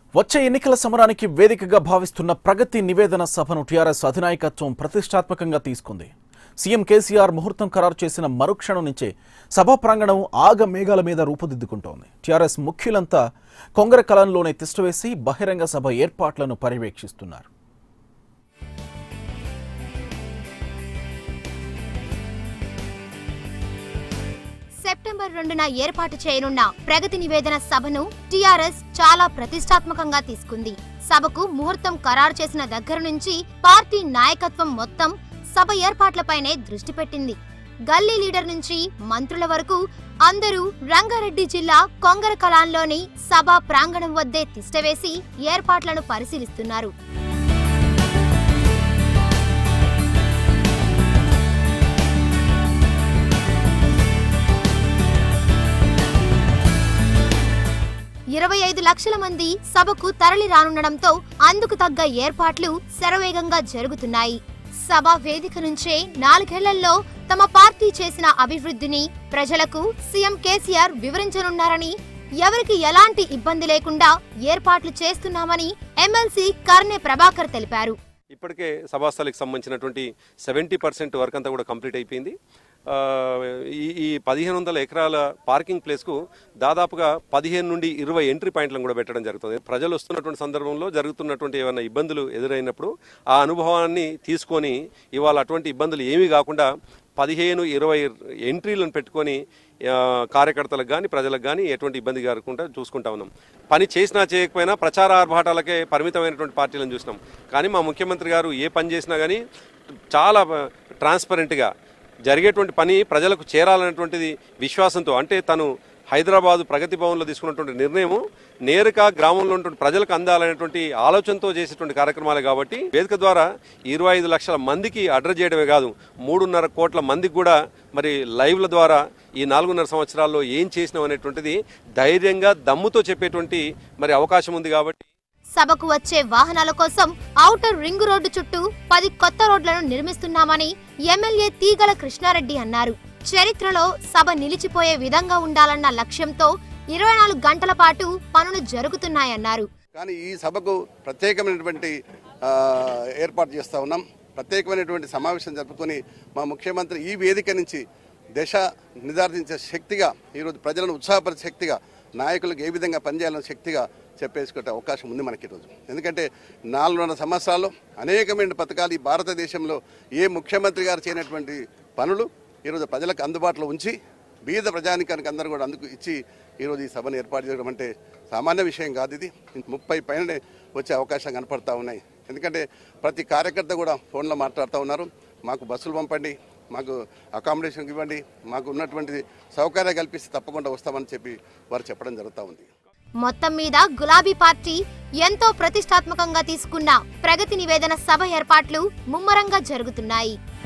వచ్చే ఎన్నికల సమరానికి వేదికగా భావిస్తున్న ప్రగతి నివేదన సభను టీఆర్ఎస్ అధినాయకత్వం ప్రతిష్టాత్మకంగా తీసుకుంది సీఎం కేసీఆర్ ముహూర్తం ఖరారు చేసిన మరుక్షణం నుంచే సభా ప్రాంగణం ఆగ మేఘాల మీద రూపుదిద్దుకుంటోంది టీఆర్ఎస్ ముఖ్యులంతా కొంగర కలంలోనే తిష్టవేసి బహిరంగ సభ ఏర్పాట్లను పర్యవేక్షిస్తున్నారు సెప్టెంబర్ రెండున ఏర్పాటు చేయనున్న ప్రగతి నివేదన సభను టీఆర్ఎస్ చాలా ప్రతిష్టాత్మకంగా తీసుకుంది సభకు ముహూర్తం ఖరారు చేసిన దగ్గర నుంచి పార్టీ నాయకత్వం మొత్తం సభ ఏర్పాట్లపైనే దృష్టి పెట్టింది గల్లీ లీడర్ నుంచి మంత్రుల వరకు అందరూ రంగారెడ్డి జిల్లా కొంగర కలాన్లోని సభ ప్రాంగణం వద్దే తిష్టవేసి ఏర్పాట్లను పరిశీలిస్తున్నారు ఇరవై ఐదు లక్షల మంది సభకు తరలి రానుండడంతో అందుకు తగ్గ ఏర్పాట్లు శరవేగంగా జరుగుతున్నాయి సభ వేదిక నుంచే నాలుగేళ్లలో తమ పార్టీ చేసిన అభివృద్ధిని ప్రజలకు సీఎం కేసీఆర్ వివరించనున్నారని ఎవరికి ఎలాంటి ఇబ్బంది లేకుండా ఏర్పాట్లు చేస్తున్నామని ఎమ్మెల్సీ కర్నె ప్రభాకర్ తెలిపారు ఇప్పటికే సభాస్థలికి సంబంధించినటువంటి సెవెంటీ పర్సెంట్ వర్క్ అంతా కూడా కంప్లీట్ అయిపోయింది ఆ, ఈ ఈ పదిహేను వందల ఎకరాల పార్కింగ్ ప్లేస్కు దాదాపుగా పదిహేను నుండి ఇరవై ఎంట్రీ పాయింట్లను కూడా పెట్టడం జరుగుతుంది ప్రజలు వస్తున్నటువంటి సందర్భంలో జరుగుతున్నటువంటి ఏమైనా ఇబ్బందులు ఎదురైనప్పుడు ఆ అనుభవాన్ని తీసుకొని ఇవాళ అటువంటి ఇబ్బందులు ఏమీ కాకుండా పదిహేను ఇరవై ఎంట్రీలను పెట్టుకొని ఆ, కార్యకర్తలకు కానీ ప్రజలకు కానీ ఎటువంటి ఇబ్బంది కలగకుండా చూసుకుంటా ఉన్నాం పని చేసినా చేయకపోయినా ప్రచార ఆర్భాటాలకే పరిమితమైనటువంటి పార్టీలను చూసినాం కానీ మా ముఖ్యమంత్రి గారు ఏ పని చేసినా కానీ చాలా ట్రాన్స్పరెంట్గా జరిగేటువంటి పని ప్రజలకు చేరాలనేటువంటిది విశ్వాసంతో అంటే తను హైదరాబాదు ప్రగతి భవన్లో తీసుకున్నటువంటి నిర్ణయం నేరుగా గ్రామంలో ఉన్నటువంటి ప్రజలకు అందాలనేటువంటి ఆలోచనతో చేసేటువంటి కార్యక్రమాలే కాబట్టి వేదిక ద్వారా ఇరవై ఐదు లక్షల మందికి అడ్రస్ చేయడమే కాదు మూడున్నర కోట్ల మందికి కూడా మరి లైవ్ల ద్వారా ఈ నాలుగున్నర సంవత్సరాల్లో ఏం చేసినాం అనేటువంటిది ధైర్యంగా దమ్ముతో చెప్పేటువంటి మరి అవకాశం ఉంది కాబట్టి సభకు వచ్చే వాహనాల కోసం ఔటర్ రింగ్ రోడ్డు చుట్టూ పది కొత్త రోడ్లను నిర్మిస్తున్నామని ఎమ్మెల్యే తీగల కృష్ణారెడ్డి అన్నారు చరిత్రలో సభ నిలిచిపోయే విధంగా ఉండాలన్న లక్ష్యంతో ఇరవై నాలుగు గంటల పాటు పనులు జరుగుతున్నాయన్నారు కానీ ఈ సభకు ప్రత్యేకమైనటువంటి ఆ, ఏర్పాటు చేస్తూ ఉన్నాం ప్రత్యేకమైనటువంటి సమావేశం జరుపుకొని మా ముఖ్యమంత్రి ఈ వేదిక నుంచి దశ నిర్ధారించే శక్తిగా ఈరోజు ప్రజలను ఉత్సాహపరిచే శక్తిగా నాయకులకు ఏ విధంగా పనిచేయాలనే శక్తిగా చెప్పేసుకునే అవకాశం ఉంది మనకి ఈరోజు ఎందుకంటే నాలుగున్నర సంవత్సరాల్లో అనేకమైన పథకాలు ఈ భారతదేశంలో ఏ ముఖ్యమంత్రి గారు చేయనటువంటి పనులు ఈరోజు ప్రజలకు అందుబాటులో ఉంచి బీద ప్రజానికానికి అందరూ కూడా అందుకు ఇచ్చి ఈరోజు ఈ సభను ఏర్పాటు చేయడం అంటే సామాన్య విషయం కాదు ఇది ముప్పై పైననే వచ్చే అవకాశం కనపడతా ఉన్నాయి ఎందుకంటే ప్రతి కార్యకర్త కూడా ఫోన్లో మాట్లాడుతూ ఉన్నారు మాకు బస్సులు పంపండి మాకు అకామిడేషన్ ఇవ్వండి మాకు ఉన్నటువంటి సౌకర్యాలు కల్పిస్తే తప్పకుండా వస్తామని చెప్పి వారు చెప్పడం జరుగుతూ ఉంది మొత్తం మీద గులాబీ పార్టీ ఎంతో ప్రతిష్టాత్మకంగా తీసుకున్న ప్రగతి నివేదన సభ ఏర్పాట్లు ముమ్మరంగా జరుగుతున్నాయి